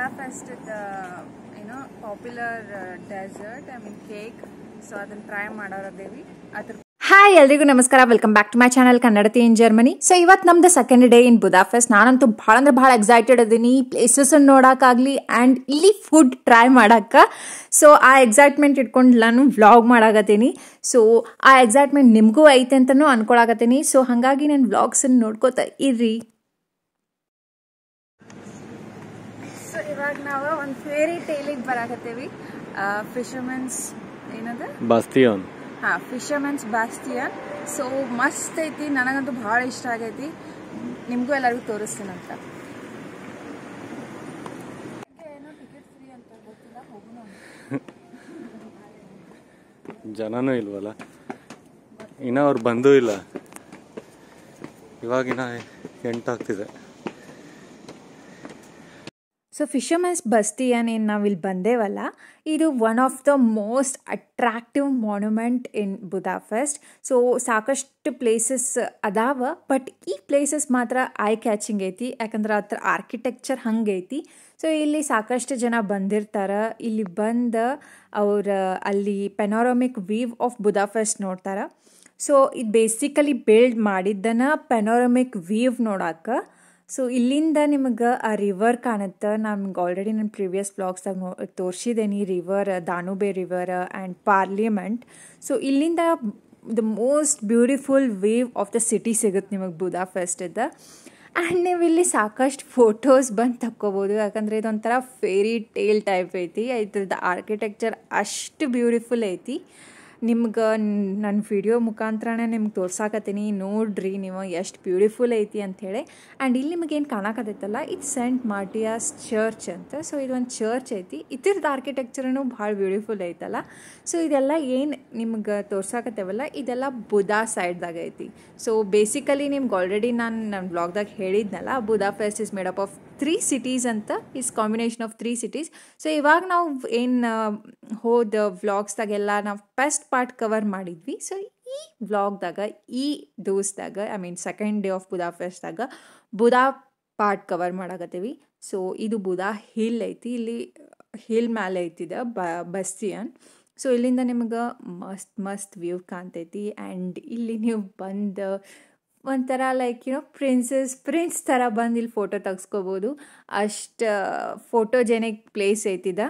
Budapest ಏನೋ popular dessert I mean cake so ಅದನ್ನ try ಮಾಡೋರದೇವಿ ಅದ್ರ ಹಾಯ್ ಎಲ್ರಿಗೂ ನಮಸ್ಕಾರ welcome back to my channel Kannadathi in Germany so ಇವತ್ತು ನಮ್ದು ಸೆಕೆಂಡ್ ಡೇ ಇನ್ ಬುದಾಫೆಸ್ಟ್ ನಾನಂತೂ ಭಾಳ ಅಂದ್ರೆ ಭಾಳ ಎಕ್ಸೈಟೆಡ್ ಅದೀನಿ ಪ್ಲೇಸಸ್ ನೋಡೋಕ್ಕಾಗಲಿ ಆ್ಯಂಡ್ ಇಲ್ಲಿ ಫುಡ್ ಟ್ರೈ ಮಾಡಕ್ಕೆ ಸೊ ಆ ಎಕ್ಸೈಟ್ಮೆಂಟ್ ಇಟ್ಕೊಂಡು ನಾನು ವ್ಲಾಗ್ ಮಾಡಾಕತ್ತೀನಿ ಸೊ ಆ ಎಕ್ಸೈಟ್ಮೆಂಟ್ ನಿಮಗೂ ಐತೆ ಅಂತಲೂ ಅನ್ಕೊಳಕತ್ತೀನಿ ಸೊ ಹಾಗಾಗಿ ನಾನು ವ್ಲಾಗ್ಸನ್ನು ನೋಡ್ಕೋತಾ ಇರ್ರಿ ಸೊ ಇವಾಗ ನಾವು ಒಂದು ಫೇರಿ ಟೇಲಿಗೆ ಬರಾಕತ್ತೇವಿ ಫಿಶರ್ಮನ್ಸ್ ಏನದ ಬಾಸ್ತಿಯೋನ್ ಹಾ ಫಿಶರ್ಮನ್ಸ್ ಬಾಸ್ತಿಯನ್ ಸೊ ಮಸ್ತ್ ಐತಿ ನನಗಂತೂ ಭಾಳ ಇಷ್ಟ ಆಗೈತಿ ನಿಮಗೂ ಎಲ್ಲರಿಗೂ ತೋರಿಸ್ತೀನಂತ ಜನನೂ ಇಲ್ವಲ್ಲ ಇನ್ನ ಅವ್ರು ಬಂದೂ ಇಲ್ಲ ಇವಾಗಿನ ಎಂಟಾಗ್ತಿದೆ ಸೊ ಫಿಶರ್ಮನ್ಸ್ ಬಸ್ತಿ ಏನೇನು ನಾವು ಇಲ್ಲಿ ಬಂದೇವಲ್ಲ ಇದು one of the most attractive monument in Budapest so ಸಾಕಷ್ಟು ಪ್ಲೇಸಸ್ ಅದಾವ ಬಟ್ ಈ ಪ್ಲೇಸಸ್ ಮಾತ್ರ ಐ ಕ್ಯಾಚಿಂಗ್ ಐತಿ ಯಾಕಂದ್ರೆ ಅದ್ರ ಆರ್ಕಿಟೆಕ್ಚರ್ ಹಂಗೈತಿ ಸೊ ಇಲ್ಲಿ ಸಾಕಷ್ಟು ಜನ ಬಂದಿರ್ತಾರೆ ಇಲ್ಲಿ ಬಂದು ಅವ್ರ ಅಲ್ಲಿ ಪೆನಾರಮಿಕ್ ವೀವ್ ಆಫ್ ಬುದಾಫೆಸ್ಟ್ ನೋಡ್ತಾರೆ ಸೊ ಇದು ಬೇಸಿಕಲಿ ಬಿಲ್ಡ್ ಮಾಡಿದ್ದನ ಪೆನಾರಮಿಕ್ ವೀವ್ ನೋಡಕ್ಕೆ ಸೊ ಇಲ್ಲಿಂದ ನಿಮಗೆ ಆ ರಿವರ್ ಕಾಣುತ್ತೆ ನಮ್ಗೆ ಆಲ್ರೆಡಿ ನನ್ನ ಪ್ರೀವಿಯಸ್ ಬ್ಲಾಗ್ಸ್ದಾಗ ನೋ ತೋರಿಸಿದ್ದೇನೆ river Danube river and parliament so ಇಲ್ಲಿಂದ the most beautiful view of the city ಸಿಗುತ್ತೆ ನಿಮಗೆ ಬುದಾ ಫೆಸ್ಟಿದ್ದ ಆ್ಯಂಡ್ ನೀವು ಇಲ್ಲಿ ಸಾಕಷ್ಟು ಫೋಟೋಸ್ ಬಂದು ತಕ್ಕೋಬೋದು ಯಾಕಂದರೆ ಇದೊಂಥರ ಫೇರಿ ಟೇಲ್ ಟೈಪ್ ಐತಿ ಇದ್ರದ್ದು ಆರ್ಕಿಟೆಕ್ಚರ್ ಅಷ್ಟು ಬ್ಯೂಟಿಫುಲ್ ಐತಿ ನಿಮ್ಗೆ ನನ್ನ ವಿಡಿಯೋ ಮುಖಾಂತರನೇ ನಿಮ್ಗೆ ತೋರ್ಸಾಕತ್ತೀನಿ ನೋಡ್ರಿ ನೀವು ಎಷ್ಟು ಬ್ಯೂಟಿಫುಲ್ ಐತಿ ಅಂಥೇಳಿ ಆ್ಯಂಡ್ ಇಲ್ಲಿ ನಿಮಗೇನು ಕಾಣಕತ್ತೈತಲ್ಲ ಇದು ಸೆಂಟ್ ಮಾರ್ಟಿಯಾಸ್ ಚರ್ಚ್ ಅಂತ ಸೊ ಇದೊಂದು ಚರ್ಚ್ ಐತಿ ಇದ್ರದ್ದು ಆರ್ಕಿಟೆಕ್ಚರನು ಭಾಳ ಬ್ಯೂಟಿಫುಲ್ ಐತಲ್ಲ ಸೊ ಇದೆಲ್ಲ ಏನು ನಿಮ್ಗೆ ತೋರ್ಸಾಕತ್ತೇವಲ್ಲ ಇದೆಲ್ಲ ಬುದಾ ಸೈಡ್ದಾಗ ಐತಿ ಸೊ ಬೇಸಿಕಲಿ ನಿಮ್ಗೆ ಆಲ್ರೆಡಿ ನಾನು ನನ್ನ ಬ್ಲಾಗ್ದಾಗ ಹೇಳಿದ್ನಲ್ಲ Budapest is made up of three cities ಅಂತ is combination of three cities so ಇವಾಗ ನಾವು ಏನು ಹೋದ ವ್ಲಾಗ್ಸ್ದಾಗೆಲ್ಲ ನಾವು ಬೆಸ್ಟ್ ಪಾರ್ಟ್ ಕವರ್ ಮಾಡಿದ್ವಿ ಸೊ ಈ ವ್ಲಾಗ್ದಾಗ ಈ ದೋಸ್ದಾಗ I mean second day of ಬುದಾ ಫೆಸ್ಟ್ದಾಗ ಬುದಾ ಪಾರ್ಟ್ ಕವರ್ ಮಾಡಾಕತ್ತೀವಿ ಸೊ ಇದು ಬುದಾ ಹಿಲ್ ಐತಿ ಇಲ್ಲಿ ಹಿಲ್ ಮೇಲೆ ಐತಿದ ಬ ಬಸ್ತಿಯನ್ ಸೊ ಇಲ್ಲಿಂದ ನಿಮ್ಗೆ ಮಸ್ತ್ ಮಸ್ತ್ ವ್ಯೂ ಕಾಣ್ತೈತಿ ಆ್ಯಂಡ್ ಇಲ್ಲಿ ನೀವು ಬಂದು ಒಂಥರ ಲೈಕ್ ಯುನೋ ಪ್ರಿನ್ಸಸ್ ಪ್ರಿನ್ಸ್ ಥರ ಬಂದು ಇಲ್ಲಿ ಫೋಟೋ ತೆಗ್ಸ್ಕೋಬೋದು ಅಷ್ಟು ಫೋಟೋಜೆನಿಕ್ ಪ್ಲೇಸ್ ಐತಿದ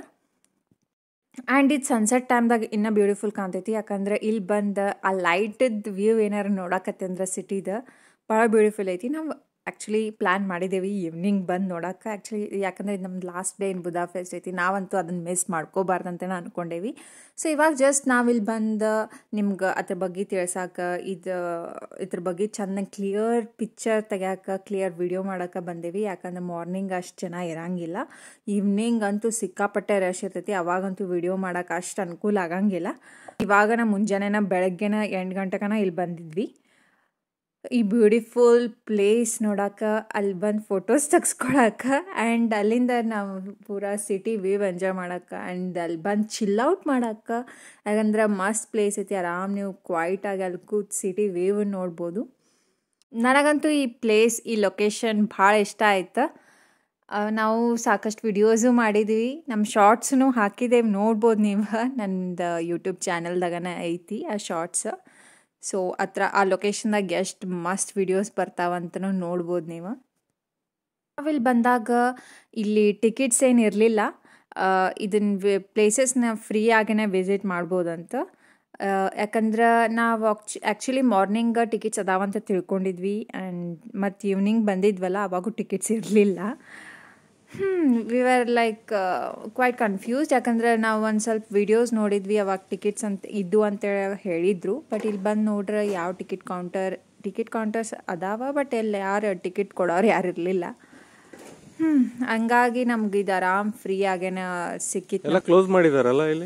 ಆ್ಯಂಡ್ ಇದು ಸನ್ಸೆಟ್ ಟೈಮ್ದಾಗ ಇನ್ನೂ ಬ್ಯೂಟಿಫುಲ್ ಕಾಣ್ತೈತಿ ಯಾಕಂದ್ರೆ ಇಲ್ಲಿ ಬಂದು ಆ ಲೈಟದ ವ್ಯೂ ಏನಾರು ನೋಡಕತ್ತೆ ಅಂದ್ರೆ ಸಿಟಿದ ಭಾಳ ಬ್ಯೂಟಿಫುಲ್ ಐತಿ ನಾವು ಆ್ಯಕ್ಚುಲಿ ಪ್ಲ್ಯಾನ್ ಮಾಡಿದ್ದೇವೆ ಈವ್ನಿಂಗ್ ಬಂದು ನೋಡೋಕೆ ಆ್ಯಕ್ಚುಲಿ ಯಾಕಂದರೆ ಇದು ನಮ್ದು last day in Budapest ಐತಿ ನಾವಂತೂ ಅದನ್ನು ಮಿಸ್ ಮಾಡ್ಕೋಬಾರ್ದಂತೇನೆ ಅಂದ್ಕೊಂಡೇವಿ ಸೊ ಇವಾಗ ಜಸ್ಟ್ ನಾವಿಲ್ಲಿ ಬಂದು ನಿಮ್ಗೆ ಅದ್ರ ಬಗ್ಗೆ ತಿಳ್ಸಕ್ಕೆ ಇದು ಇದ್ರ ಬಗ್ಗೆ ಚೆನ್ನಾಗಿ ಕ್ಲಿಯರ್ ಪಿಕ್ಚರ್ ತೆಗ್ಯಾಕೆ ಕ್ಲಿಯರ್ ವಿಡಿಯೋ ಮಾಡೋಕೆ ಬಂದೇವಿ ಯಾಕಂದ್ರೆ ಮಾರ್ನಿಂಗ್ ಅಷ್ಟು ಜನ ಇರಂಗಿಲ್ಲ ಈವ್ನಿಂಗ್ ಅಂತೂ ಸಿಕ್ಕಾಪಟ್ಟೆ ರಶ್ ಇರ್ತೈತಿ ಅವಾಗಂತೂ ವಿಡಿಯೋ ಮಾಡೋಕೆ ಅಷ್ಟು ಅನುಕೂಲ ಆಗಂಗಿಲ್ಲ ಇವಾಗ ನಾ ಮುಂಜಾನೆನ ಬೆಳಗ್ಗೆನ ಎಂಟು ಗಂಟೆಗನ ಇಲ್ಲಿ ಬಂದಿದ್ವಿ ಈ ಬ್ಯೂಟಿಫುಲ್ ಪ್ಲೇಸ್ ನೋಡಕ್ಕೆ ಅಲ್ಲಿ ಬಂದು ಫೋಟೋಸ್ ತೆಗ್ಸ್ಕೊಳಕ್ಕೆ ಆ್ಯಂಡ್ ಅಲ್ಲಿಂದ ನಾವು ಪೂರಾ ಸಿಟಿ ವ್ಯೂ ಎಂಜಾಯ್ ಮಾಡಕ್ಕೆ ಆ್ಯಂಡ್ ಅಲ್ಲಿ ಬಂದು ಚಿಲ್ ಔಟ್ ಮಾಡಕ್ಕೆ ಯಾಕಂದ್ರೆ ಮಸ್ತ್ ಪ್ಲೇಸ್ ಐತಿ ಆರಾಮ್ ನೀವು ಕ್ವೈಟಾಗಿ ಅಲ್ಲಿ ಕೂತ್ ಸಿಟಿ ವ್ಯೂ ನೋಡ್ಬೋದು ನನಗಂತೂ ಈ ಪ್ಲೇಸ್ ಈ ಲೊಕೇಶನ್ ಭಾಳ ಇಷ್ಟ ಆಯ್ತು ನಾವು ಸಾಕಷ್ಟು ವಿಡಿಯೋಸು ಮಾಡಿದ್ವಿ ನಮ್ಮ ಶಾರ್ಟ್ಸೂ ಹಾಕಿದ್ದೇವೆ ನೋಡ್ಬೋದು ನೀವು ನಂದು ಯೂಟ್ಯೂಬ್ ಚಾನಲ್ದಾಗನೇ ಐತಿ ಆ ಶಾರ್ಟ್ಸ್ ಸೊ ಹತ್ರ ಆ ಲೊಕೇಶನ್ದಾಗ ಎಷ್ಟು ಮಸ್ತ್ ವಿಡಿಯೋಸ್ ಬರ್ತಾವಂತನೂ ನೋಡ್ಬೋದು ನೀವು ನಾವಿಲ್ಲಿ ಬಂದಾಗ ಇಲ್ಲಿ ಟಿಕೆಟ್ಸ್ ಏನು ಇರಲಿಲ್ಲ ಇದನ್ನ ಪ್ಲೇಸಸ್ನ ಫ್ರೀ ಆಗೇ ವಿಸಿಟ್ ಮಾಡ್ಬೋದಂತ ಯಾಕಂದ್ರೆ ನಾವು ಆಕ್ಚು ಆ್ಯಕ್ಚುಲಿ ಮಾರ್ನಿಂಗ್ ಟಿಕೆಟ್ಸ್ ಅದಾವಂತ ತಿಳ್ಕೊಂಡಿದ್ವಿ ಆ್ಯಂಡ್ ಮತ್ತು ಈವ್ನಿಂಗ್ ಬಂದಿದ್ವಲ್ಲ ಅವಾಗೂ ಟಿಕೆಟ್ಸ್ ಇರಲಿಲ್ಲ ಹ್ಞೂ we are like quite confused ಯಾಕಂದ್ರೆ ನಾವು ಒಂದು ಸ್ವಲ್ಪ ವಿಡಿಯೋಸ್ ನೋಡಿದ್ವಿ ಅವಾಗ ಟಿಕೆಟ್ಸ್ ಅಂತ ಇದ್ದು ಅಂತೇಳಿ ಹೇಳಿದ್ರು ಬಟ್ ಇಲ್ಲಿ ಬಂದು ನೋಡ್ರೆ ಯಾವ ಟಿಕೆಟ್ ಕೌಂಟರ್ ಟಿಕೆಟ್ ಕೌಂಟರ್ಸ್ ಅದಾವ ಬಟ್ ಇಲ್ಲಿ ಯಾರು ಟಿಕೆಟ್ ಕೊಡೋರು ಯಾರು ಇರಲಿಲ್ಲ ಹ್ಞೂ ಹಂಗಾಗಿ ನಮ್ಗೆ ಇದು ಆರಾಮ್ ಫ್ರೀ ಆಗೇನ ಸಿಕ್ಕಿತ್ತು ಎಲ್ಲ ಕ್ಲೋಸ್ ಮಾಡಿದಾರಲ್ಲ ಇಲ್ಲಿ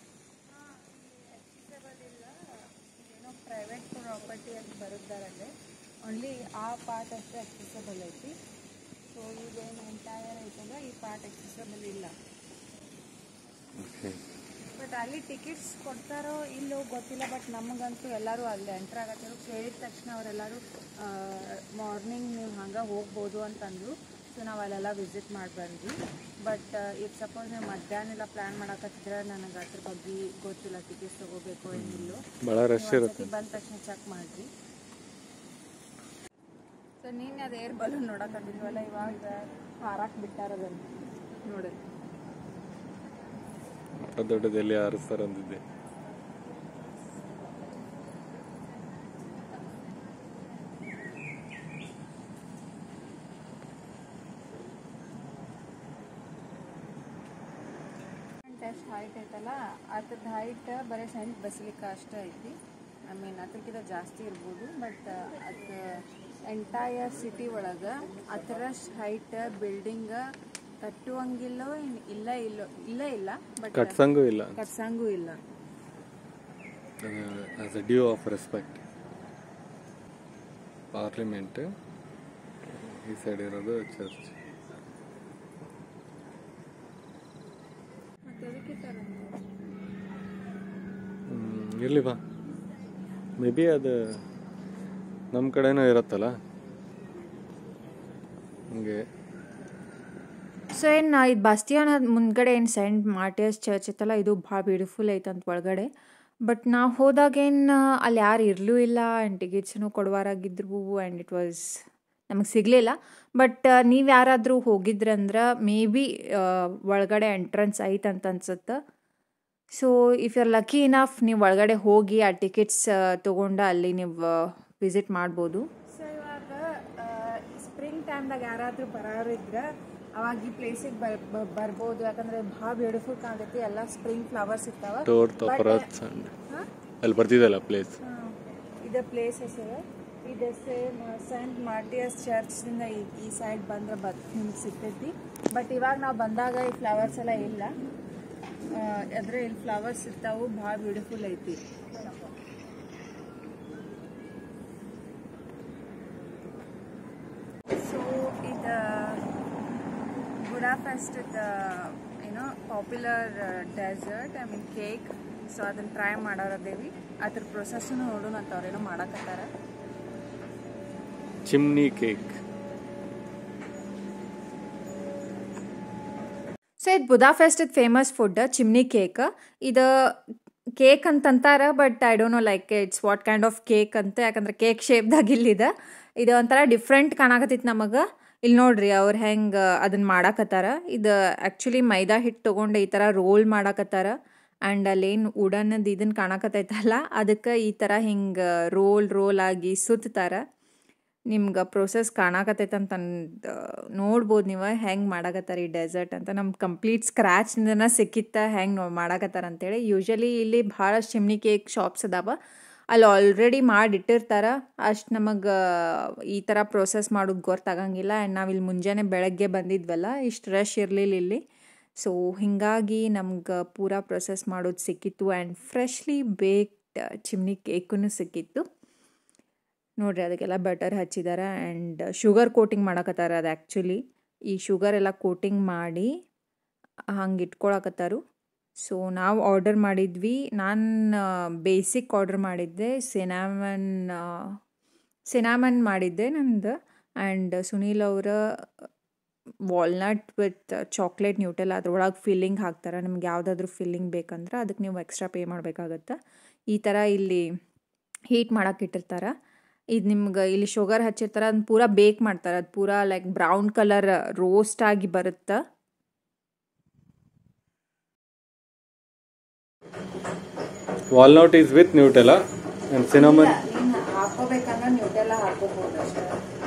ಏನೋ ಪ್ರೈವೇಟ್ ಪ್ರಾಪರ್ಟಿ ಅಂತ ಬರುತ್ತಾರಲ್ಲೇ ಓನ್ಲಿ ಆ ಪಾರ್ಟ್ ಅಷ್ಟೇ ಅಕ್ಸೆಸಬಲ್ ಐತಿ ಸೊ ಇದೇನು ಎಂಟೈರ್ ಐತಲ್ಲ ಈ ಪಾರ್ಟ್ ಅಕ್ಸೆಸಬಲ್ ಇಲ್ಲ ಬಟ್ ಅಲ್ಲಿ ಟಿಕೆಟ್ಸ್ ಕೊಡ್ತಾರೋ ಇಲ್ಲೋ ಗೊತ್ತಿಲ್ಲ ಬಟ್ ನಮಗಂತೂ ಎಲ್ಲರೂ ಅಲ್ಲಿ ಎಂಟ್ರ್ ಆಗತ್ತಿರೋ ಕೇಳಿದ ತಕ್ಷಣ ಅವರೆಲ್ಲರೂ ಮಾರ್ನಿಂಗ್ ನೀವು ಹಂಗೆ ಹೋಗ್ಬೋದು ಅಂತಂದರು ಸೊ ನಾವು ಅಲ್ಲೆಲ್ಲ ವಿಸಿಟ್ ಮಾಡಿ ಬಂದ್ವಿ ಬಟ್ ಈಗ ಸಪೋಸ್ ನೀವು ಮಧ್ಯಾಹ್ನ ಎಲ್ಲ ಪ್ಲ್ಯಾನ್ ಮಾಡಕತ್ತಿದ್ರೆ ನನಗೆ ಅದ್ರ ಬಗ್ಗೆ ಗೊತ್ತಿಲ್ಲ ಟಿಕೆಟ್ಸ್ ತೊಗೋಬೇಕು ಏನಿಲ್ಲೋ ಭಾಳ ರಶ್ ಇರುತ್ತೆ ಬಂದ ತಕ್ಷಣ ಚೆಕ್ ಮಾಡಿರಿ ಸೊ ನೀನು ಅದು ಏರ್ ಬಲೂನ್ ನೋಡಕತ್ತಿದ್ವಲ್ಲ ಇವಾಗ ಹಾರಾಕ್ ಬಿಟ್ಟಾರ ಅದನ್ನು ನೋಡಿ ದೊಡ್ಡ ದೊಡ್ಡದೆಲ್ಲಿ ಹಾರಿಸ್ತಾರೆ ಅಂದಿದ್ದೆ ಎಷ್ಟು ಹೈಟ್ ಐತಲ್ಲ ಅದ್ರದ್ದು ಹೈಟ್ ಬರೀ ಸೆಂಟ್ ಬಸ್ಲಿಕ್ಕ ಅಷ್ಟೇ ಐತಿ ಐ ಮೀನ್ ಅದ್ರಕ್ಕಿಂತ ಜಾಸ್ತಿ ಇರ್ಬೋದು ಬಟ್ ಅದು ಎಂಟೈರ್ ಸಿಟಿ ಒಳಗೆ ಅದರಷ್ಟು ಹೈಟ್ ಬಿಲ್ಡಿಂಗ್ ಕಟ್ಟುವಂಗಿಲ್ಲೋ ಇನ್ ಇಲ್ಲ ಇಲ್ಲೋ ಇಲ್ಲ ಇಲ್ಲ ಬಟ್ ಕಟ್ಸಂಗೂ ಇಲ್ಲ ಕಟ್ಸಂಗೂ ಇಲ್ಲ as a due of respect parliament ಈ ಸೈಡ್ ಇರೋದು ಚರ್ಚ್ ಮತ್ತೆ ಅದಕ್ಕೆ ಥರ ಇರಲಿ ಬಾ ಮೇ ಬಿ ಅದು ನಮ್ಮ ಕಡೆನೂ ಇರುತ್ತಲ್ಲ ಹಂಗೆ ಸೊ ಏನು ಇದು ಬಸ್ತಿಯಾನ ಮುಂದ್ಗಡೆ ಏನು ಸೆಂಟ್ ಮಾರ್ಟಿಯರ್ಸ್ ಚರ್ಚ್ ಇತ್ತಲ್ಲ ಇದು ಭಾಳ ಬ್ಯೂಟಿಫುಲ್ ಐತಂತ ಒಳಗಡೆ ಬಟ್ ನಾವು ಹೋದಾಗೇನು ಅಲ್ಲಿ ಯಾರು ಇರಲೂ ಇಲ್ಲ ಆ್ಯಂಡ್ ಟಿಕೆಟ್ಸನ್ನು ಕೊಡುವಾರಾಗಿದ್ರು ಆ್ಯಂಡ್ ಇಟ್ ವಾಸ್ ನಮಗೆ ಸಿಗಲಿಲ್ಲ ಬಟ್ ನೀವು ಯಾರಾದರೂ ಹೋಗಿದ್ರಂದ್ರೆ ಮೇ ಬಿ ಒಳಗಡೆ ಎಂಟ್ರೆನ್ಸ್ ಐತಂತ ಅನ್ಸುತ್ತೆ so if you are lucky enough ನೀವು ಒಳಗಡೆ ಹೋಗಿ ಆ ಟಿಕೆಟ್ಸ್ ತೊಗೊಂಡು ಅಲ್ಲಿ ನೀವು ವಿಸಿಟ್ ಮಾಡ್ಬೋದು ಸೊ ಇವಾಗ ಸ್ಪ್ರಿಂಗ್ ಟೈಮ್ದಾಗ ಯಾರಾದರೂ ಬರೋರಿದ್ರೆ ಅವಾಗ ಈ ಪ್ಲೇಸಿಗೆ ಬರ್ ಬ- ಬರ್ಬೋದು ಯಾಕಂದ್ರೆ ಭಾಳ ಬ್ಯೂಟಿಫುಲ್ ಕಾಣತೈತಿ ಎಲ್ಲ ಸ್ಪ್ರಿಂಗ್ ಫ್ಲವರ್ಸ್ ಇರ್ತಾವ ಟೋರ್ ತಪರತ್ ಅಲ್ಲಿ ಬರ್ತಿದ್ದಲ್ಲ ಪ್ಲೇಸ್ ಇದು ಪ್ಲೇಸ್ ಹೆಸರು ಇದು ಸೇಮ್ ಸೆಂಟ್ ಮಾರ್ಟಿಯಸ್ ಚರ್ಚ್ನಿಂದ ಈ ಈ ಸೈಡ್ ಬಂದ್ರೆ ಬದ್ ನಿಮ್ಗೆ ಸಿಗ್ತೈತಿ ಬಟ್ ಇವಾಗ ನಾವು ಬಂದಾಗ ಈ ಫ್ಲವರ್ಸ್ ಎಲ್ಲ ಇಲ್ಲ ಅದ್ರ ಇಲ್ಲಿ ಫ್ಲವರ್ಸ್ ಇರ್ತಾವು ಭಾಳ ಬ್ಯೂಟಿಫುಲ್ ಐತಿ ಸೊ ಇದು ಬುಡಾಫೆಸ್ಟ್ ಏನೋ popular dessert I mean cake so ಅದನ್ನ ಟ್ರೈ ಮಾಡೋರದೇವಿ ಅದ್ರ ಪ್ರೊಸೆಸ್ನು ನೋಡೋಣ ಅಂತ ಅವ್ರೇನೋ ಮಾಡಕತ್ತಾರ ಚಿಮ್ನಿ ಕೇಕ್ ಸೊ ಇದು ಬುದಾಫೆಸ್ಟದ ಫೇಮಸ್ ಫುಡ್ ಚಿಮ್ನಿ ಕೇಕ್ ಇದು ಕೇಕ್ ಅಂತಂತಾರ but I don't know like it's what kind of cake ಅಂತ ಯಾಕಂದ್ರೆ ಕೇಕ್ ಶೇಪ್ದಾಗ ಇಲ್ಲಿದೆ ಇದು ಒಂಥರ ಡಿಫ್ರೆಂಟ್ ಕಾಣಕತ್ತೈತಿ ನಮಗೆ ಇಲ್ಲಿ ನೋಡ್ರಿ ಅವ್ರು ಹೆಂಗೆ ಅದನ್ನ ಮಾಡಾಕತ್ತಾರ ಇದು ಆ್ಯಕ್ಚುಲಿ ಮೈದಾ ಹಿಟ್ಟು ತೊಗೊಂಡು ಈ ಥರ ರೋಲ್ ಮಾಡಾಕತ್ತಾರ ಆ್ಯಂಡ್ ಅಲ್ಲೇನು ಉಡನ್ನದು ಇದನ್ನು ಕಾಣಕತ್ತೈತಲ್ಲ ಅದಕ್ಕೆ ಈ ಥರ ಹಿಂಗೆ ರೋಲ್ ರೋಲ್ ಆಗಿ ಸುತ್ತಾರ ನಿಮ್ಗೆ ಪ್ರೊಸೆಸ್ ಕಾಣಕತ್ತೈತೆ ಅಂತ ನೋಡ್ಬೋದು ನೀವು ಹೆಂಗೆ ಮಾಡಾಕತ್ತಾರ ಈ ಡೆಸರ್ಟ್ ಅಂತ ನಮ್ಗೆ ಕಂಪ್ಲೀಟ್ ಸ್ಕ್ರ್ಯಾಚ್ನಿಂದನ ಸಿಕ್ಕಿತ್ತ ಹೆಂಗೆ ಮಾಡಾಕತ್ತಾರ ಅಂತೇಳಿ ಯೂಶಲಿ ಇಲ್ಲಿ ಭಾಳಷ್ಟು ಚಿಮ್ನಿ ಕೇಕ್ ಶಾಪ್ಸ್ ಅದಾವ ಅಲ್ಲಿ ಆಲ್ರೆಡಿ ಮಾಡಿಟ್ಟಿರ್ತಾರ ಅಷ್ಟು ನಮಗೆ ಈ ಥರ ಪ್ರೊಸೆಸ್ ಮಾಡೋದು ಗೊತ್ತಾಗಂಗಿಲ್ಲ ಆ್ಯಂಡ್ ನಾವು ಇಲ್ಲಿ ಮುಂಜಾನೆ ಬೆಳಗ್ಗೆ ಬಂದಿದ್ವಲ್ಲ ಇಷ್ಟು ರಶ್ ಇರಲಿಲ್ಲ ಇಲ್ಲಿ ಸೊ ಹೀಗಾಗಿ ನಮ್ಗೆ ಪೂರಾ ಪ್ರೊಸೆಸ್ ಮಾಡೋದು ಸಿಕ್ಕಿತ್ತು ಆ್ಯಂಡ್ ಫ್ರೆಶ್ಲಿ ಬೇಕ್ಡ್ ಚಿಮ್ನಿ ಕೇಕೂ ಸಿಕ್ಕಿತ್ತು ನೋಡ್ರಿ ಅದಕ್ಕೆಲ್ಲ ಬಟರ್ ಹಚ್ಚಿದಾರ ಆ್ಯಂಡ್ ಶುಗರ್ ಕೋಟಿಂಗ್ ಮಾಡಕತ್ತಾರ ಅದು ಆ್ಯಕ್ಚುಲಿ ಈ ಶುಗರ್ ಎಲ್ಲ ಕೋಟಿಂಗ್ ಮಾಡಿ ಹಂಗೆ ಇಟ್ಕೊಳಕತ್ತಾರು ಸೊ ನಾವು ಆರ್ಡರ್ ಮಾಡಿದ್ವಿ ನಾನು ಬೇಸಿಕ್ ಆರ್ಡರ್ ಮಾಡಿದ್ದೆ ಸಿನಾಮನ್ ಸಿನಾಮನ್ ಮಾಡಿದ್ದೆ ನಂದು ಆ್ಯಂಡ್ ಸುನೀಲ್ ಅವರ ವಾಲ್ನಟ್ ವಿತ್ ಚಾಕ್ಲೇಟ್ ನ್ಯೂಟೆಲ್ ಅದ್ರೊಳಗೆ ಫಿಲ್ಲಿಂಗ್ ಹಾಕ್ತಾರೆ ನಿಮ್ಗೆ ಯಾವುದಾದ್ರೂ ಫಿಲ್ಲಿಂಗ್ ಬೇಕಂದ್ರೆ ಅದಕ್ಕೆ ನೀವು ಎಕ್ಸ್ಟ್ರಾ ಪೇ ಮಾಡಬೇಕಾಗತ್ತೆ ಈ ಥರ ಇಲ್ಲಿ ಹೀಟ್ ಮಾಡಕ್ಕೆ ಇಟ್ಟಿರ್ತಾರೆ ಇದು ನಿಮ್ಗೆ ಇಲ್ಲಿ ಶುಗರ್ ಹಚ್ಚಿರ್ತಾರೆ ಅದನ್ನ ಪೂರಾ ಬೇಕ್ ಮಾಡ್ತಾರೆ ಅದು ಪೂರಾ ಲೈಕ್ ಬ್ರೌನ್ ಕಲರ್ ರೋಸ್ಟ್ ಆಗಿ ಬರುತ್ತೆ walnut is with Nutella and cinnamon ಹಾಕೋಬೇಕಂದ್ರೆ ನ್ಯೂಟೆಲ್ಲ ಹಾಕೋಬಹುದು ಅಷ್ಟೇ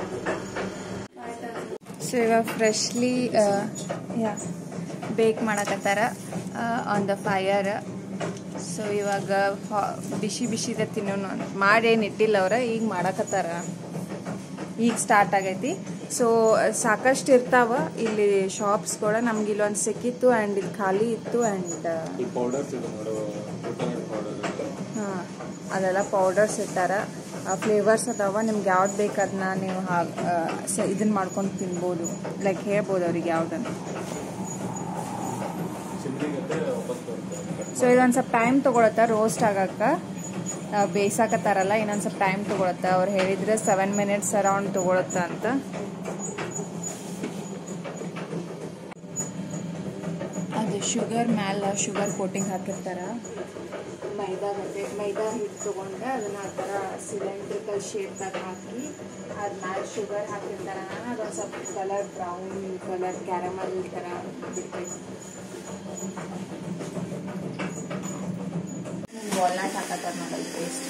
ಸೊ ಇವಾಗ ಫ್ರೆಶ್ಲಿ ಯಾ ಬೇಕ್ ಮಾಡಕತ್ತಾರ ಆನ್ ದ ಫೈಯರ್ ಸೊ ಇವಾಗ ಹಾ- ಬಿಸಿ ಬಿಸಿದ ತಿನ್ನೋನು ಅಂತ ಮಾಡೇನು ಇಟ್ಟಿಲ್ಲ ಅವ್ರ ಈಗ ಮಾಡಕತ್ತಾರ ಈಗ ಸ್ಟಾರ್ಟ್ ಆಗೈತಿ ಸೊ ಸಾಕಷ್ಟು ಇರ್ತಾವ ಇಲ್ಲಿ ಶಾಪ್ಸ್ ಕೂಡ ನಮ್ಗೆ ಇಲ್ಲೊಂದು ಸಿಕ್ಕಿತ್ತು ಆ್ಯಂಡ್ ಇದು ಖಾಲಿ ಇತ್ತು ಆ್ಯಂಡ್ ಪೌಡರ್ಸ್ ಇದೆ ನೋಡು ಪೌಡರ್ ಹಾಂ ಅದೆಲ್ಲ ಪೌಡರ್ಸ್ ಇಟ್ಟಾರ ಫ್ಲೇವರ್ಸ್ ಅದಾವ ನಿಮ್ಗೆ ಯಾವ್ದು ಬೇಕು ಅದನ್ನ ನೀವು ಹಾ ಇದನ್ನ ಮಾಡ್ಕೊಂಡು ತಿನ್ಬೋದು ಲೈಕ್ ಹೇಳ್ಬೋದು ಅವ್ರಿಗೆ ಯಾವ್ದನ್ನ ಸೊ ಇದೊಂದು ಸ್ವಲ್ಪ ಟೈಮ್ ತೊಗೊಳತ್ತ ರೋಸ್ಟ್ ಆಗಕ್ಕೆ ಬೇಯಿಸಾಕತ್ತಾರಲ್ಲ ಇನ್ನೊಂದು ಸ್ವಲ್ಪ ಟೈಮ್ ತೊಗೊಳತ್ತ ಅವ್ರು ಹೇಳಿದ್ರೆ ಸೆವೆನ್ ಮಿನಿಟ್ಸ್ ಅರೌಂಡ್ ತೊಗೊಳತ್ತ ಅಂತ ಶುಗರ್ ಮ್ಯಾಲ ಶುಗರ್ ಕೋಟಿಂಗ್ ಹಾಕಿರ್ತಾರ ಮೈದಾ ಗತೆ ಮೈದಾ ಹಿಟ್ಟು ತೊಗೊಂಡು ಅದನ್ನ ಆ ಥರ ಸಿಲಿಂಡ್ರಿಕಲ್ ಶೇಪ್ದಾಗ ಹಾಕಿ ಅದ್ರ ಮ್ಯಾಲೆ ಶುಗರ್ ಹಾಕಿರ್ತಾರ ಅದೊಂದು ಸ್ವಲ್ಪ ಕಲರ್ ಬ್ರೌನ್ ಕಲರ್ ಕ್ಯಾರಮಲ್ ಥರ ಬಿಡ್ತೈತಿ ವಾಲ್ನಟ್ ಹಾಕತ್ತಾರ ನೋಡಲ್ ಪೇಸ್ಟ್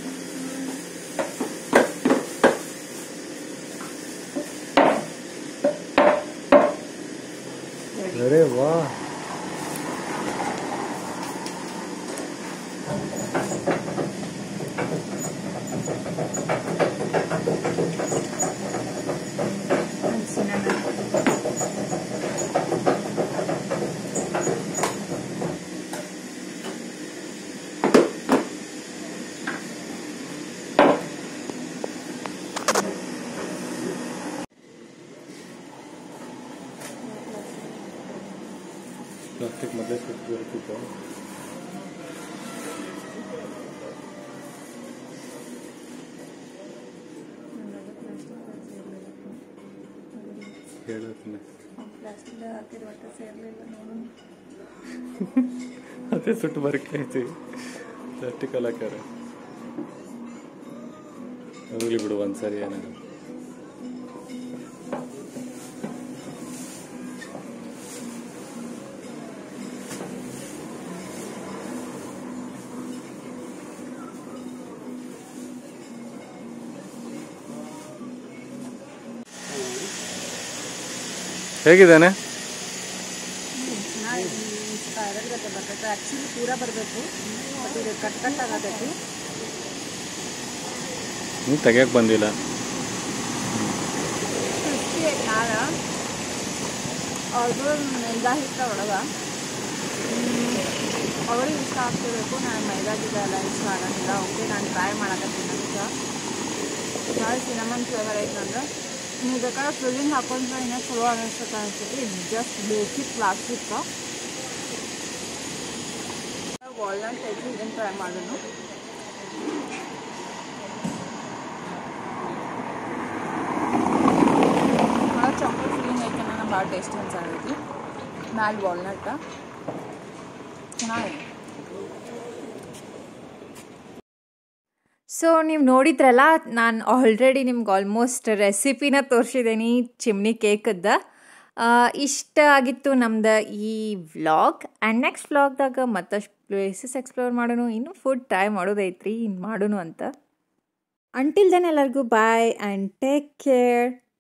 ಅರೆ ವಾ ಪ್ಲಾಸ್ಟಿಕ್ ಮೊದಲೇ ಸುಟ್ಟು ಬರ್ತಿತ್ತು ಹೇಳ್ತೀನಿ ಅದೇ ಸುಟ್ಟು ಬರಕ್ಕೆ ಐತಿ ಪ್ಲಾಸ್ಟಿಕ್ ಎಲ್ಲ ಹಾಕ್ಯಾರ ಹೋಗ್ಲಿ ಬಿಡು ಒಂದ್ಸರಿ ಏನಾಗ ಹೇಗಿದ್ದಾನೆ ಸ್ಪೈರಲ್ ಗತೆ ಬರ್ತೈತೆ ಆ್ಯಕ್ಚುಲಿ ಪೂರ ಬರಬೇಕು ಬಟ್ ಇದು ಕಟ್ ಕಟ್ ಆಗತೈತಿ ನೀ ತೆಗಿಯಕ್ಕೆ ಬಂದಿಲ್ಲ ಕ್ರಿಸ್ಪಿ ಐತೆ ನಾಳೆ ಅವ್ರಿಗೂ ಮೈದಾ ಹಿಟ್ಟು ಒಳಗೆ ಅವ್ರಿಗೆ ಇಷ್ಟ ಆಗ್ತಿರ್ಬೇಕು ನಾನು ಮೈದಾ ಗಿದ ಎಲ್ಲ ಇಷ್ಟ ಆಗಂಗಿಲ್ಲ ಓಕೆ ನಾನು ಟ್ರೈ ಮಾಡಕತ್ತೀನಿ ಅಂತ ಭಾಳ ಸಿನಮನ್ ಫ್ಲೇವರ್ ಐತೆ ಅಂದ್ರೆ ನೀವು ಬೇಕಾದ್ರೆ ಫಿಲ್ಲಿಂಗ್ ಹಾಕೊಂಡ್ರೆ ಇನ್ನೂ ಚಲೋ ಅನಿಸ್ತದೆ ಅನಿಸ್ತೈತಿ ಜಸ್ಟ್ ಬೇಸಿಕ್ ಪ್ಲಾಸ್ಟಿಕ್ ವಾಲ್ನಟ್ ಐತಿ ಇದನ್ನು ಟ್ರೈ ಮಾಡೋಣ ಭಾಳ ಚಾಕ್ಲೇಟ್ ಫೀಲಿಂಗ್ ಐತೆ ನನಗೆ ಭಾಳ ಟೇಸ್ಟ್ ಅನ್ಸಾಗೈತಿ ಮ್ಯಾಲ್ ವಾಲ್ನಟ್ ಚೆನ್ನಾಗಿದೆ ಸೊ ನೀವು ನೋಡಿದ್ರಲ್ಲ ನಾನು ಆಲ್ರೆಡಿ ನಿಮ್ಗೆ ಆಲ್ಮೋಸ್ಟ್ ರೆಸಿಪಿನ ತೋರಿಸಿದ್ದೀನಿ ಚಿಮ್ನಿ ಕೇಕದ್ದು ಇಷ್ಟ ಆಗಿತ್ತು ನಮ್ದು ಈ ವ್ಲಾಗ್ ಆ್ಯಂಡ್ ನೆಕ್ಸ್ಟ್ ವ್ಲಾಗ್ದಾಗ ಮತ್ತಷ್ಟು ಪ್ಲೇಸಸ್ ಎಕ್ಸ್ಪ್ಲೋರ್ ಮಾಡೋಣ ಇನ್ನು ಫುಡ್ ಟ್ರೈ ಮಾಡೋದೈತ್ರಿ ಇನ್ನು ಮಾಡೋಣ ಅಂತ ಅಂಟಿಲ್ ದೆನ್ ಎಲ್ಲರಿಗೂ ಬಾಯ್ ಆ್ಯಂಡ್ ಟೇಕ್ ಕೇರ್